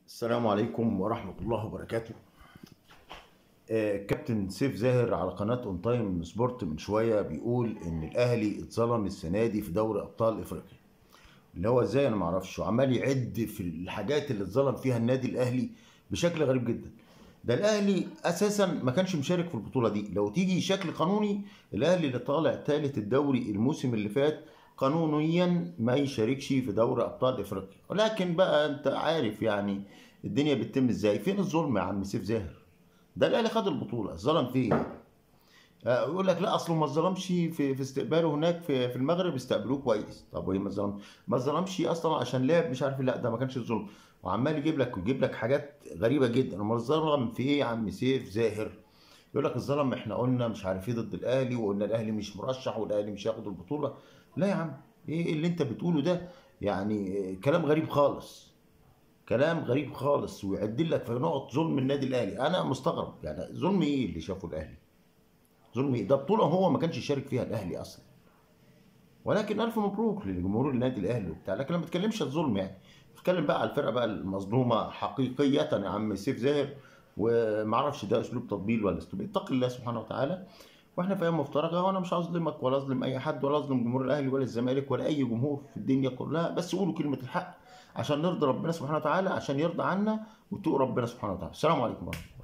السلام عليكم ورحمة الله وبركاته آه، كابتن سيف زاهر على قناة اون تايم سبورت من شوية بيقول ان الاهلي اتظلم السنة دي في دوري ابطال افريقيا اللي هو ازاي انا معرفش وعمال يعد في الحاجات اللي اتظلم فيها النادي الاهلي بشكل غريب جدا ده الاهلي اساسا ما كانش مشارك في البطولة دي لو تيجي شكل قانوني الاهلي اللي طالع ثالث الدوري الموسم اللي فات قانونيا ما يشاركش في دوري ابطال افريقيا ولكن بقى انت عارف يعني الدنيا بتتم ازاي فين الظلم يا عم سيف زاهر ده الاهلي خد البطوله ظلم فيه آه، يقول لك لا اصله ما ظلمش في في استقباله هناك في في المغرب استقبلوه كويس طب وايه ما ظلم ما ظلمش اصلا عشان لعب مش عارف لا ده ما كانش ظلم وعمال يجيب لك ويجيب لك حاجات غريبه جدا امال الظلم في ايه يا عم سيف زاهر يقول لك الظلم احنا قلنا مش عارف ايه ضد الاهلي وقلنا الاهلي مش مرشح والاهلي مش هياخد البطوله لا يا عم ايه اللي انت بتقوله ده يعني كلام غريب خالص كلام غريب خالص ويعدل لك في نقط ظلم النادي الاهلي انا مستغرب يعني ظلم ايه اللي شافه الاهلي ظلم ايه ده بطوله هو ما كانش يشارك فيها الاهلي اصلا ولكن الف مبروك لجمهور النادي الاهلي وبتاع لكن ما بتكلمش الظلم يعني بتكلم بقى على الفرقه بقى المظلومه حقيقيه يا عم سيف زاهر ومعرفش ده اسلوب تطبيل ولا اسلوب اتق الله سبحانه وتعالى واحنا في ايام مفترجه وانا مش اظلمك ولا اظلم اي حد ولا اظلم جمهور الاهلي ولا الزمالك ولا اي جمهور في الدنيا كلها بس قولوا كلمه الحق عشان نرضي ربنا سبحانه وتعالى عشان يرضى عنا وتقوا ربنا سبحانه وتعالى السلام عليكم ورحمه الله